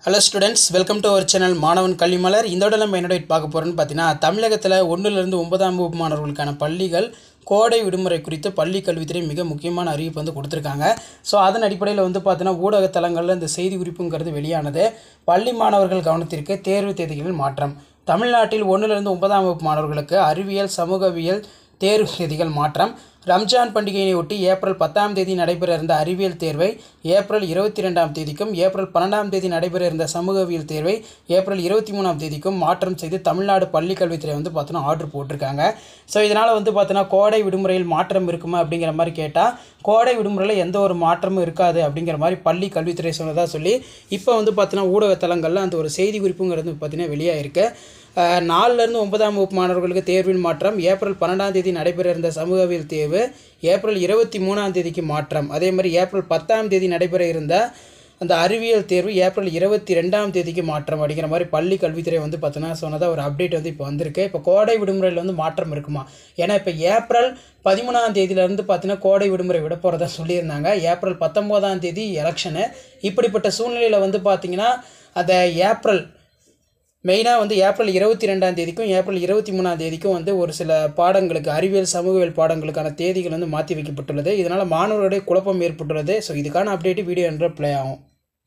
hello students welcome to our channel மாணவன் கல்விமலர் இந்த விட நம்ம என்னோட பார்க்க போகிறோன்னு பார்த்தீங்கன்னா தமிழகத்தில் ஒன்றிலிருந்து ஒன்பதாம் வகுப்பு மாணவர்களுக்கான பள்ளிகள் கோடை விடுமுறை குறித்து பள்ளி கல்வித்துறை மிக முக்கியமான அறிவிப்பு வந்து கொடுத்துருக்காங்க ஸோ அதன் அடிப்படையில் வந்து பார்த்தீங்கன்னா ஊடக தளங்களில் இந்த செய்தி குறிப்புங்கிறது வெளியானது பள்ளி மாணவர்கள் கவனத்திற்கு தேர்வு தேதிகளில் மாற்றம் தமிழ்நாட்டில் ஒன்றிலிருந்து ஒன்பதாம் வகுப்பு மாணவர்களுக்கு அறிவியல் சமூகவியல் தேர்வு தேதிகள் மாற்றம் ரம்ஜான் பண்டிகையினையொட்டி ஏப்ரல் பத்தாம் தேதி நடைபெற இருந்த அறிவியல் தேர்வை ஏப்ரல் இருபத்தி ரெண்டாம் தேதிக்கும் ஏப்ரல் பன்னெண்டாம் தேதி நடைபெற இருந்த சமூகவியல் தேர்வை ஏப்ரல் இருபத்தி மூணாம் தேதிக்கும் மாற்றம் செய்து தமிழ்நாடு பள்ளிக் கல்வித்துறை வந்து பார்த்தோன்னா ஆர்டர் போட்டிருக்காங்க ஸோ இதனால் வந்து பார்த்தோன்னா கோடை விடுமுறையில் மாற்றம் இருக்குமா அப்படிங்கிற மாதிரி கேட்டால் கோடை விடுமுறையில் எந்த ஒரு மாற்றமும் இருக்காது அப்படிங்கிற மாதிரி பள்ளி கல்வித்துறை சொன்னதாக சொல்லி இப்போ வந்து பார்த்தீங்கன்னா ஊடகத்தலங்களில் அந்த ஒரு செய்தி குறிப்புங்கிறது பார்த்தீங்கன்னா வெளியாயிருக்கு அஹ், நாலுலேருந்து ஒன்பதாம் வகுப்பு மாணவர்களுக்கு தேர்வில் மாற்றம் ஏப்ரல் பன்னெண்டாம் தேதி நடைபெற இருந்த சமூகவியல் தேர்வு ஏப்ரல் இருபத்தி மூணாம் தேதிக்கு மாற்றம் அதே மாதிரி ஏப்ரல் பத்தாம் தேதி நடைபெற இருந்த அந்த அறிவியல் தேர்வு ஏப்ரல் இருபத்தி ரெண்டாம் தேதிக்கு மாற்றம் அப்படிங்கிற மாதிரி பள்ளி கல்வித்துறை வந்து பார்த்தீங்கன்னா சொன்னதாக ஒரு அப்டேட் வந்து இப்போ வந்திருக்கு இப்போ கோடை விடுமுறையில் வந்து மாற்றம் இருக்குமா ஏன்னா இப்போ ஏப்ரல் பதிமூணாம் தேதியிலேருந்து பார்த்தீங்கன்னா கோடை விடுமுறை விட போகிறதா சொல்லியிருந்தாங்க ஏப்ரல் பத்தொம்போதாம் தேதி எலெக்ஷனு இப்படிப்பட்ட சூழ்நிலையில் வந்து பார்த்தீங்கன்னா அந்த ஏப்ரல் மெயினாக வந்து ஏப்ரல் இருபத்தி ரெண்டாம் தேதிக்கும் ஏப்ரல் இருபத்தி மூணாம் தேதிக்கும் வந்து ஒரு சில பாடங்களுக்கு அறிவியல் சமூகவியல் பாடங்களுக்கான தேதிகள் வந்து மாற்றி வைக்கப்பட்டுள்ளது இதனால் மாணவர்களுடைய குழப்பம் ஏற்பட்டுள்ளது ஸோ இதுக்கான அப்டேட் வீடியோ என்று ப்ளே ஆகும்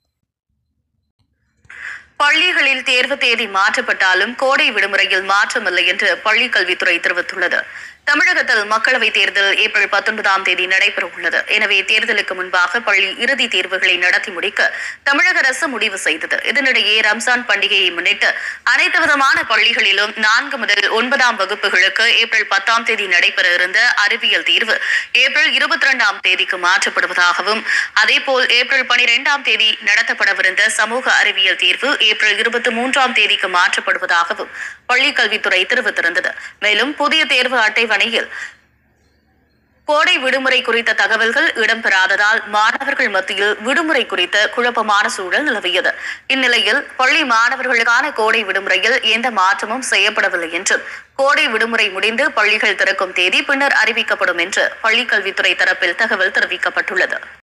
பள்ளிகளில் தேர்வு தேதி மாற்றப்பட்டாலும் கோடை விடுமுறையில் மாற்றமில்லை என்று பள்ளிக் கல்வித்துறை தெரிவித்துள்ளது தமிழகத்தில் மக்களவைத் தேர்தல் ஏப்ரல் பத்தொன்பதாம் தேதி நடைபெற உள்ளது எனவே தேர்தலுக்கு முன்பாக பள்ளி இறுதி தேர்வுகளை நடத்தி முடிக்க தமிழக அரசு முடிவு செய்தது இதனிடையே ரம்ஜான் பண்டிகையை முன்னிட்டு அனைத்து விதமான பள்ளிகளிலும் நான்கு முதல் ஒன்பதாம் வகுப்புகளுக்கு ஏப்ரல் பத்தாம் தேதி நடைபெற இருந்த அறிவியல் தேர்வு ஏப்ரல் இருபத்தி இரண்டாம் தேதிக்கு மாற்றப்படுவதாகவும் அதேபோல் ஏப்ரல் பனிரெண்டாம் தேதி நடத்தப்படவிருந்த சமூக அறிவியல் தேர்வு ஏப்ரல் இருபத்தி மூன்றாம் தேதிக்கு மாற்றப்படுவதாகவும் பள்ளிக் கல்வித்துறை தெரிவித்திருந்தது மேலும் புதிய தேர்வு அட்டைவணையில் கோடை விடுமுறை குறித்த தகவல்கள் இடம்பெறாததால் மாணவர்கள் மத்தியில் விடுமுறை குறித்த குழப்பமான சூழல் நிலவியது இந்நிலையில் பள்ளி மாணவர்களுக்கான கோடை விடுமுறையில் எந்த மாற்றமும் செய்யப்படவில்லை என்றும் கோடை விடுமுறை முடிந்து பள்ளிகள் திறக்கும் தேதி பின்னர் அறிவிக்கப்படும் என்று பள்ளிக் கல்வித்துறை தரப்பில் தகவல் தெரிவிக்கப்பட்டுள்ளது